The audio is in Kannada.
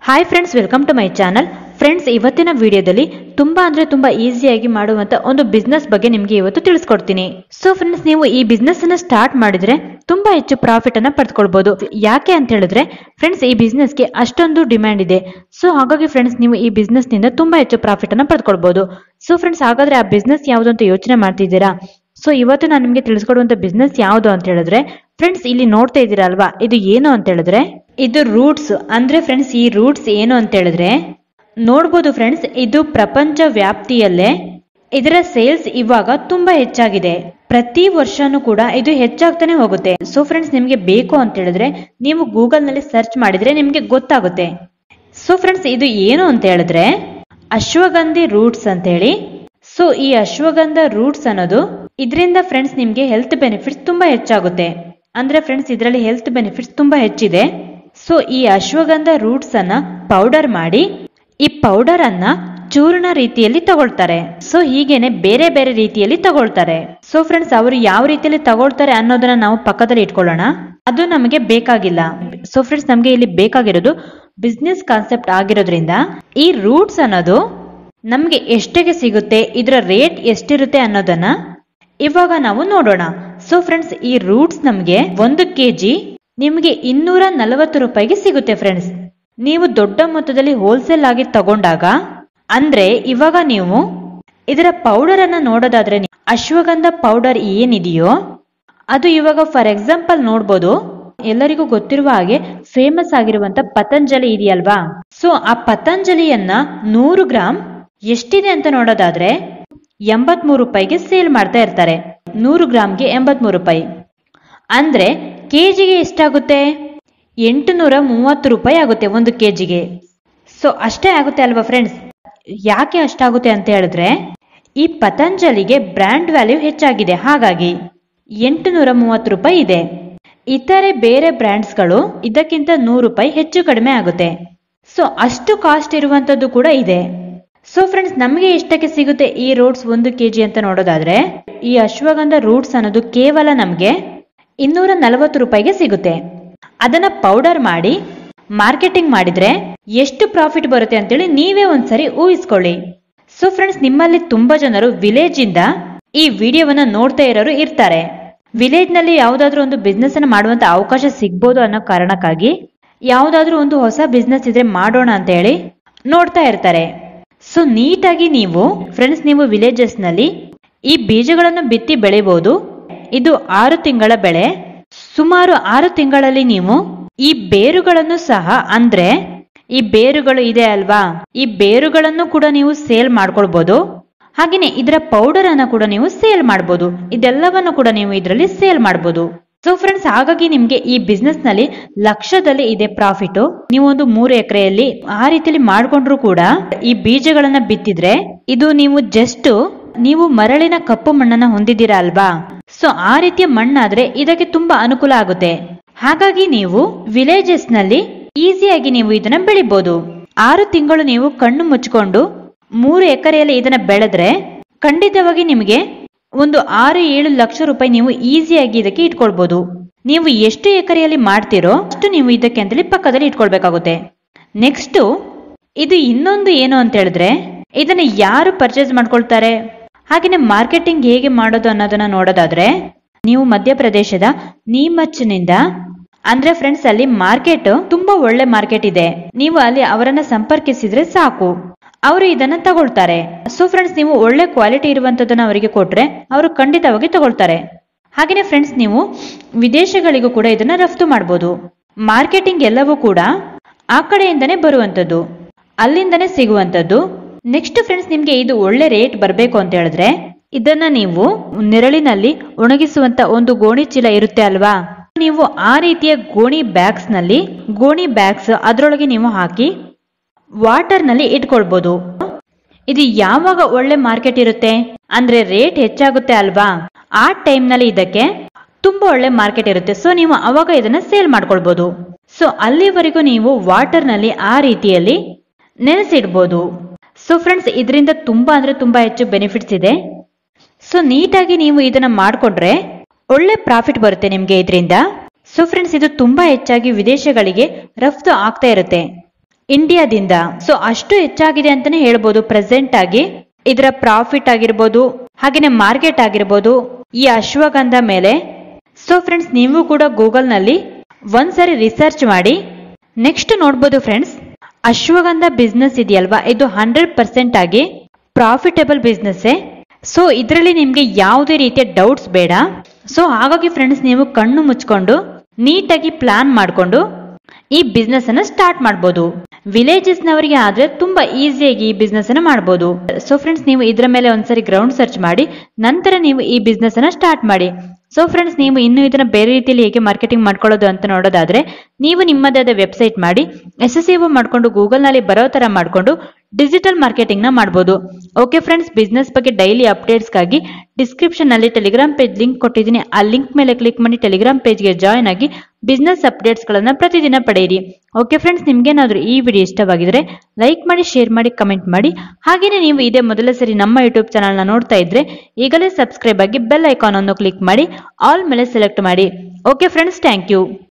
hi friends welcome to my channel friends ಇವತ್ತಿನ ವಿಡಿಯೋದಲ್ಲಿ ತುಂಬಾ ಅಂದ್ರೆ ತುಂಬಾ ಈಸಿಯಾಗಿ ಮಾಡುವಂತ ಒಂದು ಬಿಸ್ನೆಸ್ ಬಗ್ಗೆ ನಿಮ್ಗೆ ಇವತ್ತು ತಿಳಿಸ್ಕೊಡ್ತೀನಿ ಸೊ ಫ್ರೆಂಡ್ಸ್ ನೀವು ಈ ಬಿಸ್ನೆಸ್ ಅನ್ನ ಸ್ಟಾರ್ಟ್ ಮಾಡಿದ್ರೆ ತುಂಬಾ ಹೆಚ್ಚು ಪ್ರಾಫಿಟ್ ಅನ್ನ ಪಡೆದುಕೊಳ್ಬಹುದು ಯಾಕೆ ಅಂತ ಹೇಳಿದ್ರೆ ಫ್ರೆಂಡ್ಸ್ ಈ ಬಿಸ್ನೆಸ್ ಗೆ ಅಷ್ಟೊಂದು ಡಿಮ್ಯಾಂಡ್ ಇದೆ ಸೊ ಹಾಗಾಗಿ ಫ್ರೆಂಡ್ಸ್ ನೀವು ಈ ಬಿಸ್ನೆಸ್ ನಿಂದ ತುಂಬಾ ಹೆಚ್ಚು ಪ್ರಾಫಿಟ್ ಅನ್ನ ಪಡೆದುಕೊಳ್ಬಹುದು ಸೊ ಫ್ರೆಂಡ್ಸ್ ಹಾಗಾದ್ರೆ ಆ ಬಿಸ್ನೆಸ್ ಯಾವುದು ಅಂತ ಯೋಚನೆ ಮಾಡ್ತಿದ್ದೀರಾ ಸೊ ಇವತ್ತು ನಾನು ನಿಮ್ಗೆ ತಿಳಿಸ್ಕೊಡುವಂತ ಬಿಸ್ನೆಸ್ ಯಾವುದು ಅಂತ ಹೇಳಿದ್ರೆ ಫ್ರೆಂಡ್ಸ್ ಇಲ್ಲಿ ನೋಡ್ತಾ ಇದ್ದೀರಾ ಅಲ್ವಾ ಇದು ಏನು ಅಂತ ಹೇಳಿದ್ರೆ ಇದು ರೂಟ್ಸ್ ಅಂದ್ರೆ ಫ್ರೆಂಡ್ಸ್ ಈ ರೂಟ್ಸ್ ಏನು ಅಂತ ಹೇಳಿದ್ರೆ ನೋಡ್ಬೋದು ಫ್ರೆಂಡ್ಸ್ ಇದು ಪ್ರಪಂಚ ವ್ಯಾಪ್ತಿಯಲ್ಲೇ ಇದರ ಸೇಲ್ಸ್ ಇವಾಗ ತುಂಬಾ ಹೆಚ್ಚಾಗಿದೆ ಪ್ರತಿ ವರ್ಷನೂ ಕೂಡ ಇದು ಹೆಚ್ಚಾಗ್ತಾನೆ ಹೋಗುತ್ತೆ ಸೊ ಫ್ರೆಂಡ್ಸ್ ನಿಮ್ಗೆ ಬೇಕು ಅಂತ ಹೇಳಿದ್ರೆ ನೀವು ಗೂಗಲ್ ನಲ್ಲಿ ಸರ್ಚ್ ಮಾಡಿದ್ರೆ ನಿಮ್ಗೆ ಗೊತ್ತಾಗುತ್ತೆ ಸೊ ಫ್ರೆಂಡ್ಸ್ ಇದು ಏನು ಅಂತ ಹೇಳಿದ್ರೆ ಅಶ್ವಗಂಧಿ ರೂಟ್ಸ್ ಅಂತ ಹೇಳಿ ಸೊ ಈ ಅಶ್ವಗಂಧ ರೂಟ್ಸ್ ಅನ್ನೋದು ಇದರಿಂದ ಫ್ರೆಂಡ್ಸ್ ನಿಮ್ಗೆ ಹೆಲ್ತ್ ಬೆನಿಫಿಟ್ಸ್ ತುಂಬಾ ಹೆಚ್ಚಾಗುತ್ತೆ ಅಂದ್ರೆ ಫ್ರೆಂಡ್ಸ್ ಇದರಲ್ಲಿ ಹೆಲ್ತ್ ಬೆನಿಫಿಟ್ಸ್ ತುಂಬಾ ಹೆಚ್ಚಿದೆ ಸೊ ಈ ಅಶ್ವಗಂಧ ರೂಟ್ಸ್ ಅನ್ನ ಪೌಡರ್ ಮಾಡಿ ಈ ಪೌಡರ್ ಅನ್ನ ಚೂರ್ಣ ರೀತಿಯಲ್ಲಿ ತಗೊಳ್ತಾರೆ ಸೊ ಹೀಗೇನೆ ಬೇರೆ ಬೇರೆ ರೀತಿಯಲ್ಲಿ ತಗೊಳ್ತಾರೆ ಸೊ ಫ್ರೆಂಡ್ಸ್ ಅವರು ಯಾವ ರೀತಿಯಲ್ಲಿ ತಗೊಳ್ತಾರೆ ಅನ್ನೋದನ್ನ ನಾವು ಪಕ್ಕದಲ್ಲಿ ಇಟ್ಕೊಳ್ಳೋಣ ಅದು ನಮಗೆ ಬೇಕಾಗಿಲ್ಲ ಸೊ ಫ್ರೆಂಡ್ಸ್ ನಮಗೆ ಇಲ್ಲಿ ಬೇಕಾಗಿರೋದು ಬಿಸ್ನೆಸ್ ಕಾನ್ಸೆಪ್ಟ್ ಆಗಿರೋದ್ರಿಂದ ಈ ರೂಟ್ಸ್ ಅನ್ನೋದು ನಮ್ಗೆ ಎಷ್ಟಿಗೆ ಸಿಗುತ್ತೆ ಇದರ ರೇಟ್ ಎಷ್ಟಿರುತ್ತೆ ಅನ್ನೋದನ್ನ ಇವಾಗ ನಾವು ನೋಡೋಣ ಸೊ ಫ್ರೆಂಡ್ಸ್ ಈ ರೂಟ್ಸ್ ನಮ್ಗೆ ಒಂದು ಕೆಜಿ ನಿಮ್ಗೆ ಇನ್ನೂರ ನಲವತ್ತು ರೂಪಾಯಿಗೆ ಸಿಗುತ್ತೆ ಫ್ರೆಂಡ್ಸ್ ನೀವು ದೊಡ್ಡ ಮೊತ್ತದಲ್ಲಿ ಹೋಲ್ಸೇಲ್ ಆಗಿ ತಗೊಂಡಾಗ ಅಂದ್ರೆ ಇವಾಗ ನೀವು ಇದರ ಪೌಡರ್ ಅನ್ನ ನೋಡೋದಾದ್ರೆ ನೀವು ಅಶ್ವಗಂಧ ಪೌಡರ್ ಏನಿದೆಯೋ ಅದು ಇವಾಗ ಫಾರ್ ಎಕ್ಸಾಂಪಲ್ ನೋಡ್ಬೋದು ಎಲ್ಲರಿಗೂ ಗೊತ್ತಿರುವ ಹಾಗೆ ಫೇಮಸ್ ಆಗಿರುವಂತ ಪತಂಜಲಿ ಇದೆಯಲ್ವಾ ಸೊ ಆ ಪತಂಜಲಿಯನ್ನ ನೂರು ಗ್ರಾಮ್ ಎಷ್ಟಿದೆ ಅಂತ ನೋಡೋದಾದ್ರೆ ಎಂಬತ್ಮೂರು ರೂಪಾಯಿಗೆ ಸೇಲ್ ಮಾಡ್ತಾ ಇರ್ತಾರೆ ನೂರು ಗ್ರಾಮ್ಗೆ ಎಂಬತ್ಮೂರು ರೂಪಾಯಿ ಅಂದ್ರೆ ಕೆಜಿಗೆ ಎಷ್ಟಾಗುತ್ತೆ ಎಂಟುನೂರ ಮೂವತ್ತು ರೂಪಾಯಿ ಆಗುತ್ತೆ ಒಂದು ಕೆಜಿಗೆ ಸೊ ಅಷ್ಟೇ ಆಗುತ್ತೆ ಅಲ್ವಾ ಫ್ರೆಂಡ್ಸ್ ಯಾಕೆ ಅಷ್ಟಾಗುತ್ತೆ ಅಂತ ಹೇಳಿದ್ರೆ ಈ ಪತಂಜಲಿಗೆ ಬ್ರ್ಯಾಂಡ್ ವ್ಯಾಲ್ಯೂ ಹೆಚ್ಚಾಗಿದೆ ಹಾಗಾಗಿ ಎಂಟುನೂರ ಮೂವತ್ತು ರೂಪಾಯಿ ಇದೆ ಇತರೆ ಬೇರೆ ಬ್ರ್ಯಾಂಡ್ಸ್ಗಳು ಇದಕ್ಕಿಂತ ನೂರು ರೂಪಾಯಿ ಹೆಚ್ಚು ಕಡಿಮೆ ಆಗುತ್ತೆ ಸೊ ಅಷ್ಟು ಕಾಸ್ಟ್ ಇರುವಂತದ್ದು ಕೂಡ ಇದೆ ಸೊ ಫ್ರೆಂಡ್ಸ್ ನಮಗೆ ಎಷ್ಟಕ್ಕೆ ಸಿಗುತ್ತೆ ಈ ರೂಟ್ಸ್ ಒಂದು ಕೆಜಿ ಅಂತ ನೋಡೋದಾದ್ರೆ ಈ ಅಶ್ವಗಂಧ ರೂಟ್ಸ್ ಅನ್ನೋದು ಕೇವಲ ನಮಗೆ ಇನ್ನೂರ ನಲವತ್ತು ರೂಪಾಯಿಗೆ ಸಿಗುತ್ತೆ ಅದನ್ನ ಪೌಡರ್ ಮಾಡಿ ಮಾರ್ಕೆಟಿಂಗ್ ಮಾಡಿದ್ರೆ ಎಷ್ಟು ಪ್ರಾಫಿಟ್ ಬರುತ್ತೆ ಅಂತೇಳಿ ನೀವೇ ಒಂದ್ಸರಿ ಊಹಿಸ್ಕೊಳ್ಳಿ ಸೊ ಫ್ರೆಂಡ್ಸ್ ನಿಮ್ಮಲ್ಲಿ ತುಂಬಾ ಜನರು ವಿಲೇಜ್ ಇಂದ ಈ ವಿಡಿಯೋವನ್ನ ನೋಡ್ತಾ ಇರೋರು ಇರ್ತಾರೆ ವಿಲೇಜ್ ನಲ್ಲಿ ಯಾವ್ದಾದ್ರು ಒಂದು ಬಿಸ್ನೆಸ್ ಅನ್ನ ಮಾಡುವಂತ ಅವಕಾಶ ಸಿಗ್ಬೋದು ಅನ್ನೋ ಕಾರಣಕ್ಕಾಗಿ ಯಾವ್ದಾದ್ರು ಒಂದು ಹೊಸ ಬಿಸ್ನೆಸ್ ಇದ್ರೆ ಮಾಡೋಣ ಅಂತ ಹೇಳಿ ನೋಡ್ತಾ ಇರ್ತಾರೆ ಸೊ ನೀಟಾಗಿ ನೀವು ಫ್ರೆಂಡ್ಸ್ ನೀವು ವಿಲೇಜಸ್ ನಲ್ಲಿ ಈ ಬೀಜಗಳನ್ನು ಬಿತ್ತಿ ಬೆಳಿಬಹುದು ಇದು ಆರು ತಿಂಗಳ ಬೆಳೆ ಸುಮಾರು ಆರು ತಿಂಗಳಲ್ಲಿ ನೀವು ಈ ಬೇರುಗಳನ್ನು ಸಹ ಅಂದ್ರೆ ಈ ಬೇರುಗಳು ಇದೆ ಅಲ್ವಾ ಈ ಬೇರುಗಳನ್ನು ಕೂಡ ನೀವು ಸೇಲ್ ಮಾಡ್ಕೊಳ್ಬಹುದು ಹಾಗೇನೆ ಇದರ ಪೌಡರ್ ಅನ್ನ ಕೂಡ ನೀವು ಸೇಲ್ ಮಾಡಬಹುದು ಇದೆಲ್ಲವನ್ನು ಕೂಡ ನೀವು ಇದರಲ್ಲಿ ಸೇಲ್ ಮಾಡಬಹುದು ಸೊ ಫ್ರೆಂಡ್ಸ್ ಹಾಗಾಗಿ ನಿಮ್ಗೆ ಈ ಬಿಸ್ನೆಸ್ ನಲ್ಲಿ ಲಕ್ಷದಲ್ಲಿ ಇದೆ ಪ್ರಾಫಿಟ್ ನೀವು ಒಂದು ಮೂರು ಎಕರೆಯಲ್ಲಿ ಆ ರೀತಿಯಲ್ಲಿ ಮಾಡ್ಕೊಂಡ್ರು ಕೂಡ ಈ ಬೀಜಗಳನ್ನ ಬಿತ್ತಿದ್ರೆ ಇದು ನೀವು ಜಸ್ಟ್ ನೀವು ಮರಳಿನ ಕಪ್ಪು ಮಣ್ಣನ್ನ ಹೊಂದಿದ್ದೀರಾ ಅಲ್ವಾ ಸೊ ಆ ರೀತಿಯ ಮಣ್ಣಾದ್ರೆ ಇದಕ್ಕೆ ತುಂಬಾ ಅನುಕೂಲ ಆಗುತ್ತೆ ಹಾಗಾಗಿ ನೀವು ವಿಲೇಜಸ್ ನಲ್ಲಿ ಈಸಿಯಾಗಿ ನೀವು ಇದನ್ನ ಬೆಳಿಬಹುದು ಆರು ತಿಂಗಳು ನೀವು ಕಣ್ಣು ಮುಚ್ಕೊಂಡು ಮೂರು ಎಕರೆಯಲ್ಲಿ ಇದನ್ನ ಬೆಳೆದ್ರೆ ಖಂಡಿತವಾಗಿ ನಿಮಗೆ ಒಂದು ಆರು ಏಳು ಲಕ್ಷ ರೂಪಾಯಿ ನೀವು ಈಸಿಯಾಗಿ ಇದಕ್ಕೆ ಇಟ್ಕೊಳ್ಬಹುದು ನೀವು ಎಷ್ಟು ಎಕರೆಯಲ್ಲಿ ಮಾಡ್ತೀರೋ ಅಷ್ಟು ನೀವು ಇದಕ್ಕೆ ಅಂತೇಳಿ ಪಕ್ಕದಲ್ಲಿ ಇಟ್ಕೊಳ್ಬೇಕಾಗುತ್ತೆ ನೆಕ್ಸ್ಟ್ ಇದು ಇನ್ನೊಂದು ಏನು ಅಂತ ಹೇಳಿದ್ರೆ ಇದನ್ನ ಯಾರು ಪರ್ಚೇಸ್ ಮಾಡ್ಕೊಳ್ತಾರೆ ಹಾಗೆಯೇ ಮಾರ್ಕೆಟಿಂಗ್ ಹೇಗೆ ಮಾಡೋದು ಅನ್ನೋದನ್ನ ನೋಡೋದಾದ್ರೆ ನೀವು ಮಧ್ಯಪ್ರದೇಶದ ನೀಮಚ್ನಿಂದ ಅಂದ್ರೆ ಫ್ರೆಂಡ್ಸ್ ಅಲ್ಲಿ ಮಾರ್ಕೆಟ್ ತುಂಬಾ ಒಳ್ಳೆ ಮಾರ್ಕೆಟ್ ಇದೆ ನೀವು ಅಲ್ಲಿ ಅವರನ್ನ ಸಂಪರ್ಕಿಸಿದ್ರೆ ಸಾಕು ಅವರು ಇದನ್ನ ತಗೊಳ್ತಾರೆ ಸೊ ಫ್ರೆಂಡ್ಸ್ ನೀವು ಒಳ್ಳೆ ಕ್ವಾಲಿಟಿ ಇರುವಂತದನ್ನ ಅವರಿಗೆ ಕೊಟ್ರೆ ಅವರು ಖಂಡಿತವಾಗಿ ತಗೊಳ್ತಾರೆ ಹಾಗೇನೆ ಫ್ರೆಂಡ್ಸ್ ನೀವು ವಿದೇಶಗಳಿಗೂ ಕೂಡ ಇದನ್ನ ರಫ್ತು ಮಾಡಬಹುದು ಮಾರ್ಕೆಟಿಂಗ್ ಎಲ್ಲವೂ ಕೂಡ ಆ ಕಡೆಯಿಂದನೇ ಬರುವಂತದ್ದು ಅಲ್ಲಿಂದನೇ ಸಿಗುವಂತದ್ದು ನೆಕ್ಸ್ಟ್ ಫ್ರೆಂಡ್ಸ್ ನಿಮ್ಗೆ ಇದು ಒಳ್ಳೆ ರೇಟ್ ಬರಬೇಕು ಅಂತ ಹೇಳಿದ್ರೆ ಇದನ್ನ ನೀವು ನೆರಳಿನಲ್ಲಿ ಒಣಗಿಸುವಂತ ಒಂದು ಗೋಣಿ ಚೀಲ ಇರುತ್ತೆ ಅಲ್ವಾ ನೀವು ಆ ರೀತಿಯ ಗೋಣಿ ಬ್ಯಾಗ್ಸ್ ನಲ್ಲಿ ಗೋಣಿ ಬ್ಯಾಗ್ಸ್ ಅದರೊಳಗೆ ನೀವು ಹಾಕಿ ವಾಟರ್ ನಲ್ಲಿ ಇಟ್ಕೊಳ್ಬಹುದು ಇದು ಯಾವಾಗ ಒಳ್ಳೆ ಮಾರ್ಕೆಟ್ ಇರುತ್ತೆ ಅಂದ್ರೆ ರೇಟ್ ಹೆಚ್ಚಾಗುತ್ತೆ ಅಲ್ವಾ ಆ ಟೈಮ್ ನಲ್ಲಿ ಇದಕ್ಕೆ ತುಂಬಾ ಒಳ್ಳೆ ಮಾರ್ಕೆಟ್ ಇರುತ್ತೆ ಸೊ ನೀವು ಅವಾಗ ಇದನ್ನ ಸೇಲ್ ಮಾಡ್ಕೊಳ್ಬಹುದು ಸೊ ಅಲ್ಲಿವರೆಗೂ ನೀವು ವಾಟರ್ ನಲ್ಲಿ ಆ ರೀತಿಯಲ್ಲಿ ನೆನೆಸಿಡ್ಬೋದು ಸೊ ಫ್ರೆಂಡ್ಸ್ ಇದರಿಂದ ತುಂಬಾ ಅಂದ್ರೆ ತುಂಬಾ ಹೆಚ್ಚು ಬೆನಿಫಿಟ್ಸ್ ಇದೆ ಸೊ ನೀಟಾಗಿ ನೀವು ಇದನ್ನ ಮಾಡ್ಕೊಂಡ್ರೆ ಒಳ್ಳೆ ಪ್ರಾಫಿಟ್ ಬರುತ್ತೆ ನಿಮ್ಗೆ ಇದರಿಂದ ಸೊ ಫ್ರೆಂಡ್ಸ್ ಇದು ತುಂಬಾ ಹೆಚ್ಚಾಗಿ ವಿದೇಶಗಳಿಗೆ ರಫ್ತು ಆಗ್ತಾ ಇರುತ್ತೆ ಇಂಡಿಯಾದಿಂದ ಸೊ ಅಷ್ಟು ಹೆಚ್ಚಾಗಿದೆ ಅಂತಾನೆ ಹೇಳ್ಬೋದು ಪ್ರೆಸೆಂಟ್ ಆಗಿ ಇದರ ಪ್ರಾಫಿಟ್ ಆಗಿರ್ಬೋದು ಹಾಗೇನೆ ಮಾರ್ಕೆಟ್ ಆಗಿರ್ಬೋದು ಈ ಅಶ್ವಗಂಧ ಮೇಲೆ ಸೊ ಫ್ರೆಂಡ್ಸ್ ನೀವು ಕೂಡ ಗೂಗಲ್ ನಲ್ಲಿ ಒಂದ್ಸರಿ ರಿಸರ್ಚ್ ಮಾಡಿ ನೆಕ್ಸ್ಟ್ ನೋಡ್ಬೋದು ಫ್ರೆಂಡ್ಸ್ ಅಶ್ವಗಂಧ ಬಿಸ್ನೆಸ್ ಇದೆಯಲ್ವಾ ಇದು ಹಂಡ್ರೆಡ್ ಪರ್ಸೆಂಟ್ ಆಗಿ ಪ್ರಾಫಿಟಬಲ್ ಬಿಸ್ನೆಸ್ ಸೊ ಇದರಲ್ಲಿ ನಿಮ್ಗೆ ಯಾವುದೇ ರೀತಿಯ ಡೌಟ್ಸ್ ಬೇಡ ಸೊ ಹಾಗಾಗಿ ಫ್ರೆಂಡ್ಸ್ ನೀವು ಕಣ್ಣು ಮುಚ್ಕೊಂಡು ನೀಟಾಗಿ ಪ್ಲಾನ್ ಮಾಡಿಕೊಂಡು ಈ ಬಿಸ್ನೆಸ್ ಅನ್ನ ಸ್ಟಾರ್ಟ್ ಮಾಡ್ಬೋದು ವಿಲೇಜಸ್ ನವರಿಗೆ ಆದ್ರೆ ತುಂಬಾ ಈಸಿಯಾಗಿ ಈ ಬಿಸ್ನೆಸ್ ಅನ್ನ ಮಾಡ್ಬೋದು ಸೊ ಫ್ರೆಂಡ್ಸ್ ನೀವು ಇದ್ರ ಮೇಲೆ ಒಂದ್ಸರಿ ಗ್ರೌಂಡ್ ಸರ್ಚ್ ಮಾಡಿ ನಂತರ ನೀವು ಈ ಬಿಸ್ನೆಸ್ ಅನ್ನ ಸ್ಟಾರ್ಟ್ ಮಾಡಿ ಸೊ ಫ್ರೆಂಡ್ಸ್ ನೀವು ಇನ್ನು ಇದನ್ನ ಬೇರೆ ರೀತಿಯಲ್ಲಿ ಹೇಗೆ ಮಾರ್ಕೆಟಿಂಗ್ ಮಾಡ್ಕೊಳ್ಳೋದು ಅಂತ ನೋಡೋದಾದ್ರೆ ನೀವು ನಿಮ್ಮದೇ ಆದ ವೆಬ್ಸೈಟ್ ಮಾಡಿ ಎಸ್ ಎಸ್ ಮಾಡ್ಕೊಂಡು ಗೂಗಲ್ ನಲ್ಲಿ ಬರೋ ತರ ಮಾಡ್ಕೊಂಡು ಡಿಜಿಟಲ್ ಮಾರ್ಕೆಟಿಂಗ್ ನ ಮಾಡ್ಬೋದು ಓಕೆ ಫ್ರೆಂಡ್ಸ್ ಬಿಸ್ನೆಸ್ ಬಗ್ಗೆ ಡೈಲಿ ಅಪ್ಡೇಟ್ಸ್ಗಾಗಿ ಡಿಸ್ಕ್ರಿಪ್ಷನ್ ನಲ್ಲಿ ಟೆಲಿಗ್ರಾಮ್ ಪೇಜ್ ಲಿಂಕ್ ಕೊಟ್ಟಿದ್ದೀನಿ ಆ ಲಿಂಕ್ ಮೇಲೆ ಕ್ಲಿಕ್ ಮಾಡಿ ಟೆಲಿಗ್ರಾಮ್ ಪೇಜ್ಗೆ ಜಾಯ್ನ್ ಆಗಿ ಬಿಸ್ನೆಸ್ ಅಪ್ಡೇಟ್ಸ್ ಗಳನ್ನ ಪ್ರತಿದಿನ ಪಡೆಯಿರಿ ಓಕೆ ಫ್ರೆಂಡ್ಸ್ ನಿಮ್ಗೇನಾದ್ರೂ ಈ ವಿಡಿಯೋ ಇಷ್ಟವಾಗಿದ್ರೆ ಲೈಕ್ ಮಾಡಿ ಶೇರ್ ಮಾಡಿ ಕಮೆಂಟ್ ಮಾಡಿ ಹಾಗೇನೆ ನೀವು ಇದೇ ಮೊದಲ ಸರಿ ನಮ್ಮ ಯೂಟ್ಯೂಬ್ ಚಾನಲ್ ನ ನೋಡ್ತಾ ಇದ್ರೆ ಈಗಲೇ ಸಬ್ಸ್ಕ್ರೈಬ್ ಆಗಿ ಬೆಲ್ ಐಕಾನ್ ಅನ್ನು ಕ್ಲಿಕ್ ಮಾಡಿ ಆಲ್ ಮೇಲೆ ಸೆಲೆಕ್ಟ್ ಮಾಡಿ ಓಕೆ ಫ್ರೆಂಡ್ಸ್ ಥ್ಯಾಂಕ್ ಯು